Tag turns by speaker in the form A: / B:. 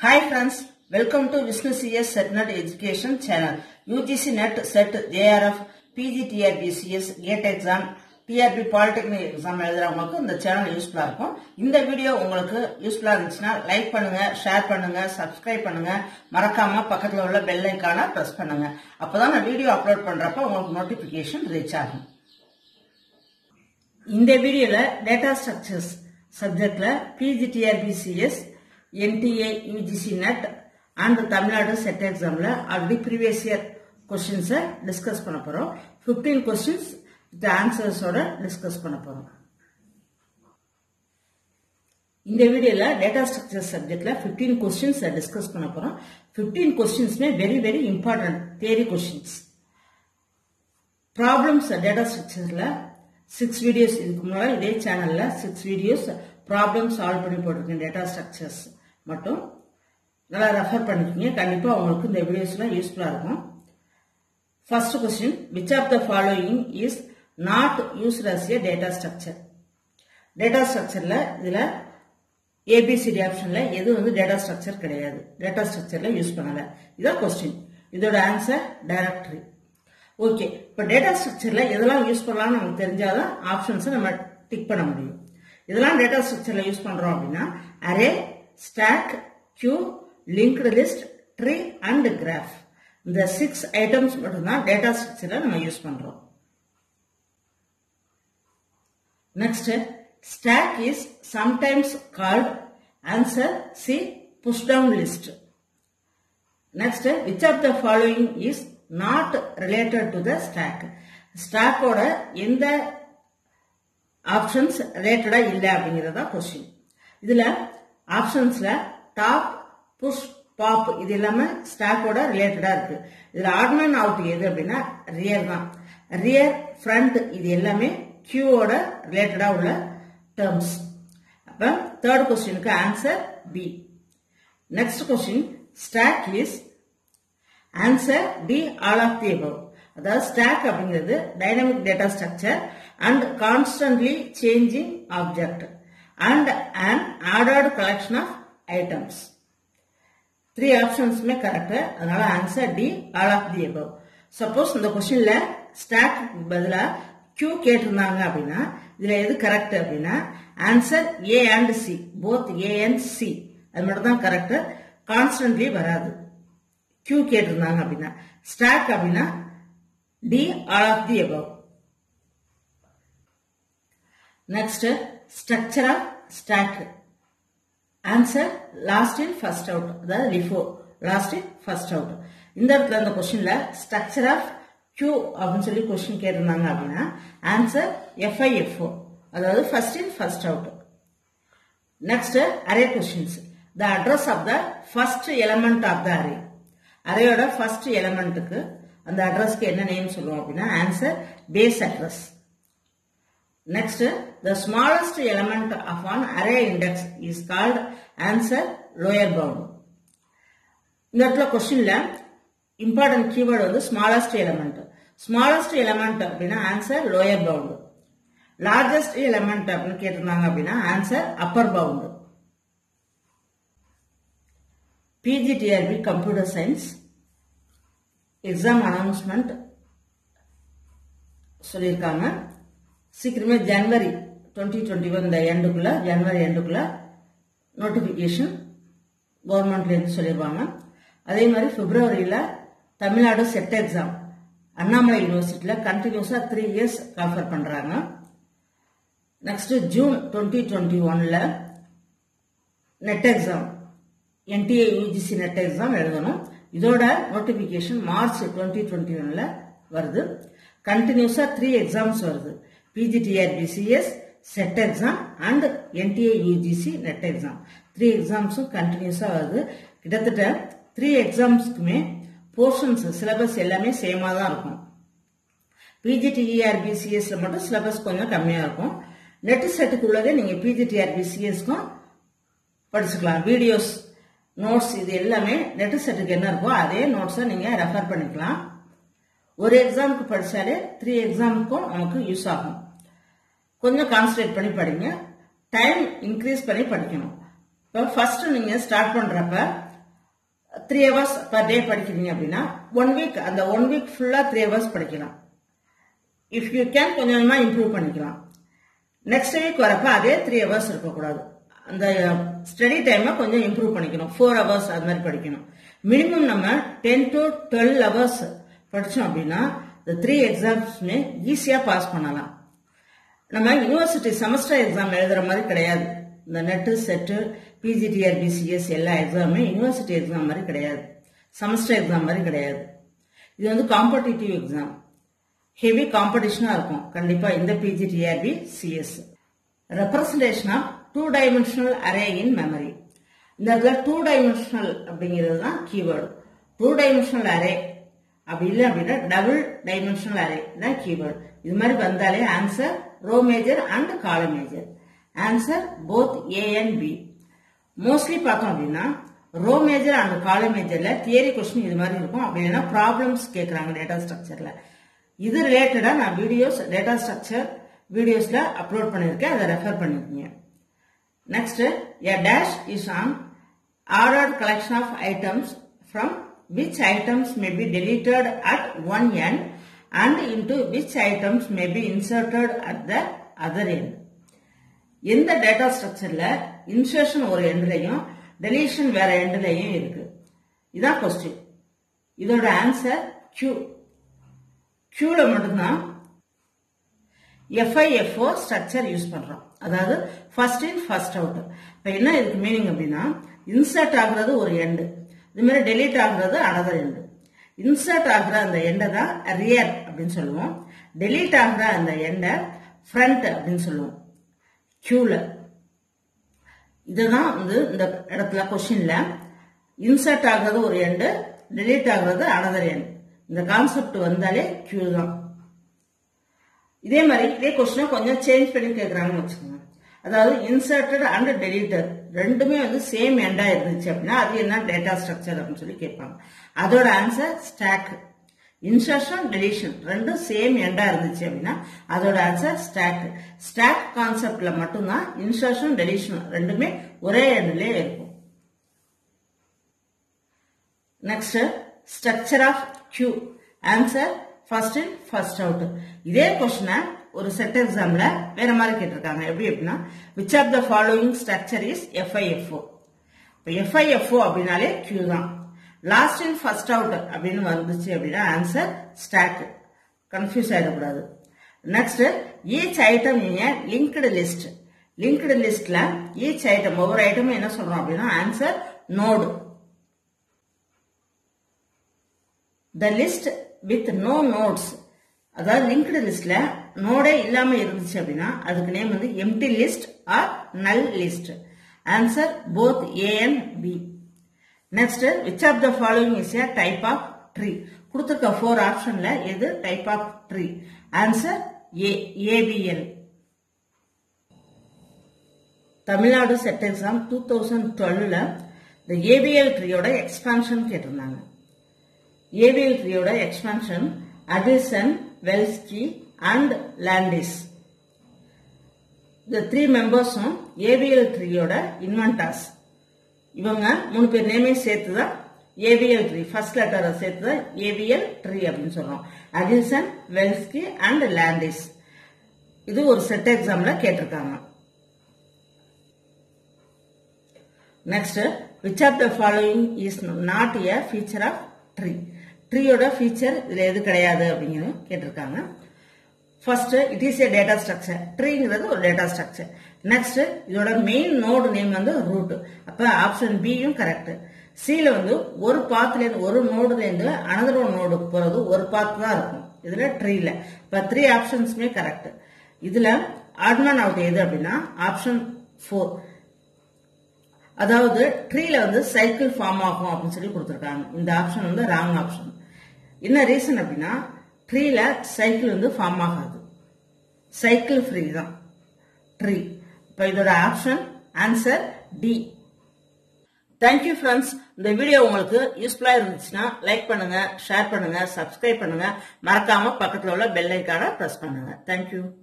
A: Hi friends, welcome to Vishnu CS SetNet Education channel. UGC NET SET JRF PGTRBCS GATE exam TRB Polytechnic exam எழுதுறவங்களுக்கு இந்த channel யூஸ்ஃபுல்லா இருக்கும் இந்த video உங்களுக்கு யூஸ்ஃபுல்லா இருந்துச்சுன்னா லைக் பண்ணுங்க ஷேர் பண்ணுங்க சப்ஸ்கிரைப் பண்ணுங்க மறக்காம பக்கத்துல உள்ள பெல் ஐக்கான பிரஸ் பண்ணுங்க அப்பதான் நான் வீடியோ அப்லோட் பண்றப்ப உங்களுக்கு நோட்டிபிகேஷன் ரீச் ஆகும் இந்த வீடியோல டேட்டா ஸ்ட்ரக்சர்ஸ் சப்ஜெக்ட்ல PGTRBCS NTA UGC NET and Tamil Nadu SET எக்ஸாம்ல ஆல்ரெடி ப்ரீவியஸ் இயர் கொஸ்டின்ஸை டிஸ்கஸ் பண்ண போறோம் 15 கொஸ்டின்ஸ் வித் ஆன்சர்ஸோட டிஸ்கஸ் பண்ண போறோம் இந்த வீடியோல டேட்டா ஸ்ட்ரக்சர் சப்ஜெக்ட்ல 15 கொஸ்டின்ஸ் டிஸ்கஸ் பண்ண போறோம் 15 கொஸ்டின்ஸ்மே very very important theory questions problems data ஸ்ட்ரக்சர்ல சிக்ஸ் வீடியோஸ் இதுக்கு முன்னாடி இதே சேனல்ல சிக்ஸ் வீடியோஸ் ப்ராப்ளம் சால்வ் பண்ணி போட்டிருக்கேன் டேட்டா ஸ்ட்ரக்சர்ஸ் மட்டும் நல்லா ரெஃபர் பண்ணிக்கோங்க கண்டிப்பா உங்களுக்கு இந்த வீடியோஸ்லாம் யூஸ்ஃபுல்லா இருக்கும் first question which of the following is not used as a data structure data ஸ்ட்ரக்சர்ல இதுல ஏபிசிடி ஆப்ஷன்ல எது வந்து டேட்டா ஸ்ட்ரக்சர் கிடையாது டேட்டா ஸ்ட்ரக்சர்ல யூஸ் பண்ணல இதான் கொஸ்டின் இதோட ஆன்சர் டைரக்டரி ஓகே இப்போ டேட்டா ஸ்ட்ரக்சர்ல எதெல்லாம் யூஸ் பண்ணலாம்னு நமக்கு தெரிஞ்சாதான் ஆப்ஷன்ஸை நம்ம டிக் பண்ண முடியும் இதெல்லாம் டேட்டா ஸ்ட்ரக்சர்ல யூஸ் பண்றோம் அப்படின்னா array stack queue linked list tree and graph இந்த சிக்ஸ் ஐட்டம்ஸ் மட்டும்தான் டேட்டா ஸ்ட்ரக்சர்ல நம்ம யூஸ் பண்றோம் next stack is sometimes called answer C push down list next which of the following is not related to the stack ஸ்டாக்கோட எந்த options ரிலேட்டடா இல்லை அப்படிங்கறதா கொஸ்டின் இதுல ஆப்ஷன்ஸ்ல டாப் புஷ் பாப் இது எல்லாமே ஸ்டாக்கோட ரிலேட்டடா இருக்கு இதுல ஆட்மன் அவுட் எது அப்படின்னா ரியர் தான் ரியர் ஃப்ரண்ட் இது எல்லாமே கியூவோட ரிலேட்டடா உள்ள டேர்ம்ஸ் அப்ப தேர்ட் கொஸ்டினுக்கு answer B next question stack is answer D all of the above அதாவது ஸ்டாக் அப்படிங்கிறது dynamic data structure and constantly changing object and and ordered collection of items three ஆப்ஷன்ஸுமே correct அதனால answer D all of the above suppose இந்த கொஸ்டின்ல stock பதிலா Q கேட்டிருந்தாங்க அப்படின்னா இதுல எது கரெக்ட் அப்படின்னா answer A and C both A and C அது மட்டும் தான் கரெக்ட் கான்ஸ்டன்ட்லி வராது கியூ கேட்டிருந்தாங்க அப்படின்னா ஸ்டாக் அப்படின்னா D all of the above next structure of stack answer last in first out அதாவது LIFO last in first out இந்த இடத்துல இந்த கொஸ்டின்ல ஸ்ட்ரக்சர் ஆஃப் கியூ அப்படின்னு சொல்லி கொஸ்டின் கேட்டிருந்தாங்க அப்படின்னா ஆன்சர் எஃப்ஐஎஃப்ஓ அதாவது first in first out next array questions the address of the first element of the array அரேயோட ஃபர்ஸ்ட் எலமெண்ட்டுக்கு அந்த அட்ரஸ்க்கு என்ன நேம் சொல்லுவோம் அப்படின்னா answer base address next the smallest element of an array index is called answer lower bound இந்த இடத்துல கொஸ்டின்ல இம்பார்ட்டன்ட் கீவேர்டு வந்து ஸ்மாலஸ்ட் எலமெண்ட் ஸ்மாலஸ்ட் எலமெண்ட் அப்படின்னா answer lower bound largest element அப்படின்னு கேட்டிருந்தாங்க அப்படின்னா answer upper bound PGTRB computer science exam announcement சொல்லியிருக்காங்க சீக்கிரமே ஜனவரி டுவெண்ட்டி டுவெண்ட்டி ஒன் இந்த எண்டுக்குள்ள ஜனவரி எண்டுக்குள்ள நோட்டிஃபிகேஷன் கவர்மெண்ட்லேருந்து சொல்லிடுவாங்க அதே மாதிரி பிப்ரவரியில் தமிழ்நாடு செட் எக்ஸாம் அண்ணாமலை யூனிவர்சிட்டியில் கண்டினியூஸாக த்ரீ இயர்ஸ் காஃபர் பண்ணுறாங்க நெக்ஸ்ட் ஜூன் டுவெண்ட்டி டுவெண்ட்டி ஒன்ல NET exam NTA UGC NET exam எழுதணும் இதோட நோட்டிபிகேஷன் மார்ச் டுவெண்ட்டி டுவெண்ட்டி ஒன்ல வருது கண்டினியூஸா த்ரீ எக்ஸாம்ஸ் வருது PGTRBCS SET exam and NTA UGC NET exam three எக்ஸாம்ஸும் கண்டினியூஸா வருது கிட்டத்தட்ட த்ரீ எக்ஸாம்ஸ்க்குமே போர்ஷன்ஸ் சிலபஸ் எல்லாமே சேமா தான் இருக்கும் பிஜிடிஆர்பிசிஎஸ்ல மட்டும் சிலபஸ் கொஞ்சம் கம்மியா இருக்கும் நெட் செட்டுக்குள்ளதே நீங்க பிஜிடிஆர்பிசிஎஸ்க்கும் படிச்சுக்கலாம் வீடியோஸ் நோட்ஸ் இது எல்லாமே நெட் செட்டுக்கு என்ன இருக்கோ அதே நோட்ஸை நீங்க ரெஃபர் பண்ணிக்கலாம் ஒரு எக்ஸாமுக்கு படிச்சாலே த்ரீ எக்ஸாமுக்கும் நமக்கு யூஸ் ஆகும் கொஞ்சம் கான்சன்ட்ரேட் பண்ணி படிங்க டைம் இன்க்ரீஸ் பண்ணி படிக்கணும் இப்போ ஃபர்ஸ்ட் நீங்க ஸ்டார்ட் பண்றப்ப த்ரீ ஹவர்ஸ் பர் டே படிக்கிறீங்க அப்படின்னா ஒன் வீக் அந்த ஒன் வீக் ஃபுல்லாக த்ரீ ஹவர்ஸ் படிக்கலாம் இஃப் யூ கேன் கொஞ்சம் கொஞ்சமாக இம்ப்ரூவ் பண்ணிக்கலாம் நெக்ஸ்ட் வீக் வரப்ப அதே த்ரீ ஹவர்ஸ் இருக்கக்கூடாது அந்த ஸ்டடி டைமை கொஞ்சம் இம்ப்ரூவ் பண்ணிக்கணும் ஃபோர் ஹவர்ஸ் அது மாதிரி படிக்கணும் மினிமம் நம்ம டென் டு டுவெல் ஹவர்ஸ் படித்தோம் அப்படின்னா இந்த த்ரீ எக்ஸாம்ஸ்மே ஈஸியாக பாஸ் பண்ணலாம் நம்ம யூனிவர்சிட்டி செமஸ்டர் எக்ஸாம் எழுதுற மாதிரி கிடையாது இந்த நெட்டு செட்டு பிஜிடிஆர் பிசிஎஸ் எல்லா எக்ஸாமுமே யூனிவர்சிட்டி எக்ஸாம் மாதிரி கிடையாது செமஸ்டர் எக்ஸாம் மாதிரி கிடையாது இது வந்து காம்படிட்டிவ் எக்ஸாம் ஹெவி காம்படிஷனாக இருக்கும் கண்டிப்பாக இந்த PGTRB CS representation of two dimensional array in memory இந்த இடத்துல டூ டைமென்ஷனல் அப்படிங்கிறது தான் கீவேர்டு டூ டைமென்ஷனல் அரே அப்படி இல்லை அப்படின்னா டபுள் டைமென்ஷனல் அரே தான் கீவேர்டு இது மாதிரி வந்தாலே answer row major and column major answer both A and B mostly பார்த்தோம் அப்படின்னா ரோ மேஜர் அண்ட் காலம் மேஜர்ல தியரி கொஸ்டின் இது மாதிரி இருக்கும் அப்படி இல்லைன்னா ப்ராப்ளம்ஸ் கேட்குறாங்க டேட்டா ஸ்ட்ரக்சர்ல இது ரிலேட்டடாக நான் வீடியோஸ் டேட்டா ஸ்ட்ரக்சர் வீடியோஸ்ல அப்லோட் பண்ணியிருக்கேன் அதை ரெஃபர் பண்ணிருக்கீங்க Next, a dash is an ordered collection of items from which items may be deleted at one end and into which items may be inserted at the other end. எந்த data ஸ்ட்ரக்சர்ல insertion ஒரு எண்ட்லையும் deletion வேற எண்ட்லையும் இருக்கு இதான் question இதோட answer Q கியூல மட்டும்தான் எஃப்ஐஎஃப்ஓ ஸ்ட்ரக்சர் யூஸ் பண்றோம் அதாவது ஃபர்ஸ்ட் இன் ஃபர்ஸ்ட் அவுட் இப்போ என்ன இதுக்கு மீனிங் அப்படின்னா இன்சர்ட் ஆகுறது ஒரு எண்டு இது மாதிரி டெலீட் ஆகுறது அனதர் எண்டு இன்சர்ட் ஆகுற அந்த எண்டை தான் ரியர் அப்படின்னு சொல்லுவோம் டெலீட் ஆகுற அந்த எண்டை ஃப்ரண்ட் அப்படின்னு சொல்லுவோம் கியூல இதுதான் வந்து இந்த இடத்துல கொஸ்டின்ல இன்சர்ட் ஆகுறது ஒரு எண்டு டெலீட் ஆகுறது அனதர் எண்ட் இந்த கான்செப்ட் வந்தாலே கியூ தான் இதே மாதிரி இதே கொஸ்டினை கொஞ்சம் சேஞ்ச் பண்ணி கேட்குறாங்கன்னு வச்சுக்கோங்க அதாவது இன்சர்டட் அண்ட் டெலிட்டட் ரெண்டுமே வந்து சேம் எண்டா இருந்துச்சு அப்படின்னா அது என்ன டேட்டா ஸ்ட்ரக்சர் அப்படின்னு சொல்லி கேட்பாங்க அதோட ஆன்சர் ஸ்டாக் இன்சர்ஷன் டெலிஷன் ரெண்டும் சேம் எண்டா இருந்துச்சு அப்படின்னா அதோட ஆன்சர் ஸ்டாக் ஸ்டாக் கான்செப்ட்ல மட்டும்தான் இன்சர்ஷன் டெலிஷன் ரெண்டுமே ஒரே எண்ட்லயே இருக்கும் next structure of queue answer first in first out இதே கொஸ்டினை ஒரு செட் எக்ஸாம்ல வேற மாதிரி கேட்டிருக்காங்க எப்படி அப்படின்னா which of the following structure is FIFO இப்போ எஃப்ஐஎஃப்ஓ அப்படின்னாலே கியூ தான் லாஸ்ட் இன் ஃபர்ஸ்ட் அவுட் அப்படின்னு வந்துச்சு அப்படின்னா ஆன்சர் ஸ்டாக் கன்ஃபியூஸ் ஆயிடக்கூடாது next each item in linked list linked லிஸ்ட்ல ஈச் ஐட்டம் ஒவ்வொரு ஐட்டமும் என்ன சொல்றோம் அப்படின்னா answer node the list with no nodes அதாவது லிங்க்டு லிஸ்ட்ல நோடே இல்லாம இருந்துச்சு அப்படின்னா அதுக்கு நேம் வந்து empty list or null list answer both A and B next which of the following is a type of tree கொடுத்துருக்க ஃபோர் ஆப்ஷன்ல எது type of tree answer A APL Tamil Nadu SET exam two thousand டுவெல்ல இந்த AVL ட்ரீயோட expansion கேட்டிருந்தாங்க AVL ட்ரீயோட expansion Adelson Velsky and Landis இந்த three மெம்பர்ஸும் ஏபிஎல் ட்ரீயோட இன்வென்டாஸ் இவங்க மூணு பேர் நேமே சேர்த்து தான் ஏபிஎல் ட்ரீ ஃபர்ஸ்ட் லெட்டரை சேர்த்து தான் ஏபிஎல் ட்ரீ அப்படின்னு சொல்றோம் அடிசன் வெல்ஸ்கி அண்ட் லாண்டிஸ் இது ஒரு செட் எக்ஸாம்ல கேட்டிருக்காங்க next which of the following is not a feature of tree ட்ரீயோட ஃபீச்சர் இதுல எது கிடையாது அப்படிங்கிறது கேட்டிருக்காங்க first it is a data structure ட்ரீங்கிறது ஒரு டேட்டா ஸ்ட்ரக்சர் நெக்ஸ்ட் இதோட மெயின் நோடு நேம் வந்து ரூட் அப்ப ஆப்ஷன் பியும் கரெக்ட் சில வந்து ஒரு பாத்துல இருந்து ஒரு நோடுல இருந்து அனதர் ஒரு நோடுக்கு போறது ஒரு பாத் தான் இருக்கும் இதுல ட்ரீல இப்ப த்ரீ ஆப்ஷன்ஸுமே கரெக்ட் இதுல ஆட்மன் அவுட் எது அப்படின்னா ஆப்ஷன் ஃபோர் அதாவது ட்ரீல வந்து சைக்கிள் ஃபார்ம் ஆகும் அப்படின்னு சொல்லி கொடுத்துருக்காங்க இந்த ஆப்ஷன் வந்து ராங் ஆப்ஷன் என்ன ரீசன் அப்படின்னா ட்ரீல சைக்கிள் வந்து ஃபார்ம் ஆகாது சைக்கிள் ஃப்ரீ தான் ட்ரீ இப்போ இதோட option answer D thank you friends இந்த வீடியோ உங்களுக்கு யூஸ்ஃபுல்லா இருந்துச்சுன்னா லைக் பண்ணுங்க ஷேர் பண்ணுங்க சப்ஸ்கிரைப் பண்ணுங்க மறக்காம பக்கத்துல உள்ள பெல் ஐக்கான பிரஸ் பண்ணுங்க தேங்க்யூ